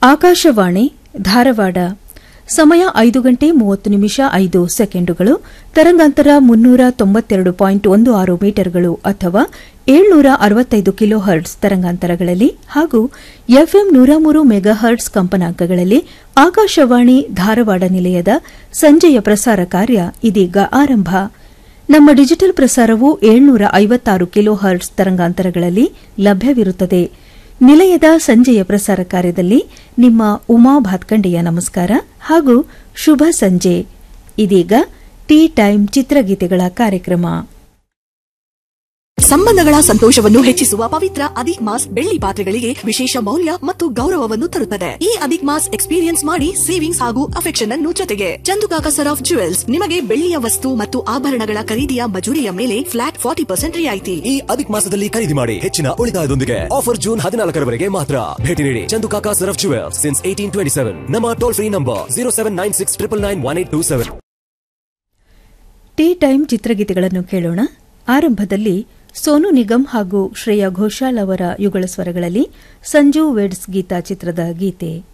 ಆಕಾಶವಾಣಿ ಧಾರವಾಡ ಸಮಯ ಐದು ಗಂಟೆ ಮೂವತ್ತು ನಿಮಿಷ ಐದು ಸೆಕೆಂಡುಗಳು ತರಂಗಾಂತರ ಮುನ್ನೂರ ತೊಂಬತ್ತೆರಡು ಪಾಯಿಂಟ್ ಒಂದು ಆರು ಮೀಟರ್ಗಳು ಅಥವಾ ಏಳ್ನೂರ ಅರವತ್ತೈದು ಕಿಲೋ ಹರ್ಟ್ಸ್ ತರಂಗಾಂತರಗಳಲ್ಲಿ ಹಾಗೂ ಎಫ್ಎಂ ನೂರ ಮೂರು ಮೆಗಾ ಹರ್ಟ್ಸ್ ಕಂಪನಾಂಕಗಳಲ್ಲಿ ಆಕಾಶವಾಣಿ ಧಾರವಾಡ ನಿಲಯದ ಸಂಜೆಯ ಪ್ರಸಾರ ಕಾರ್ಯ ಇದೀಗ ಆರಂಭ ನಮ್ಮ ಡಿಜಿಟಲ್ ಪ್ರಸಾರವು ಏಳ್ನೂರ ಐವತ್ತಾರು ಕಿಲೋ ಹರ್ಟ್ಸ್ ತರಂಗಾಂತರಗಳಲ್ಲಿ ಲಭ್ಯವಿರುತ್ತದೆ ನಿಲಯದ ಸಂಜೆಯ ಪ್ರಸಾರ ಕಾರ್ಯದಲ್ಲಿ ನಿಮ್ಮ ಉಮಾ ಭಾತ್ಕಂಡೆಯ ನಮಸ್ಕಾರ ಹಾಗೂ ಶುಭ ಸಂಜೆ ಇದೀಗ ಟೀ ಟೈಮ್ ಚಿತ್ರಗೀತೆಗಳ ಕಾರ್ಯಕ್ರಮ ಸಂಬಂಧಗಳ ಸಂತೋಷವನ್ನು ಹೆಚ್ಚಿಸುವ ಪವಿತ್ರ ಅಧಿಕ್ ಮಾಸ್ ಬೆಳ್ಳಿ ಪಾತ್ರೆಗಳಿಗೆ ವಿಶೇಷ ಮೌಲ್ಯ ಮತ್ತು ಗೌರವವನ್ನು ತರುತ್ತದೆ ಈ ಅಧಿಕ್ ಮಾಸ್ ಎಕ್ಸ್ಪೀರಿಯನ್ಸ್ ಮಾಡಿ ಸೇವಿಂಗ್ಸ್ ಹಾಗೂ ಅಫೆಕ್ಷನ್ ಅನ್ನು ಜೊತೆಗೆ ಚಂದುಕಾಕ ಸರ್ ಆಫ್ ಜುವೆಲ್ಸ್ ನಿಮಗೆ ಬೆಳ್ಳಿಯ ವಸ್ತು ಮತ್ತು ಆಭರಣಗಳ ಖರೀದಿಯ ಮಜೂರಿಯ ಮೇಲೆ ಫ್ಲಾಟ್ ಫಾರ್ಟಿ ಪರ್ಸೆಂಟ್ ರಿಯಾಯಿತಿ ಈ ಅಧಿಕ ಮಾಸದಲ್ಲಿ ಖರೀದಿ ಮಾಡಿ ಹೆಚ್ಚಿನ ಉಳಿತಾಯದೊಂದಿಗೆ ಆಫರ್ ಜೂನ್ ಹದಿನಾಲ್ಕರವರೆಗೆ ಮಾತ್ರ ಭೇಟಿ ನೀಡಿ Chandukaka Saraf jewel since eighteen twenty seven ನಮ್ಮ toll free number zero seven nine six triple nine one eight two seven tea time ಚಿತ್ರಗೀತೆಗಳನ್ನು ಕೇಳೋಣ ಆರಂಭದಲ್ಲಿ ಸೋನು ನಿಗಮ್ ಹಾಗೂ ಶ್ರೇಯಾ ಘೋಷಾಲ್ ಅವರ ಯುಗಳ ಸ್ವರಗಳಲ್ಲಿ ಸಂಜು ವೆಡ್ಸ್ ಗೀತಾ ಚಿತ್ರದ ಗೀತೆ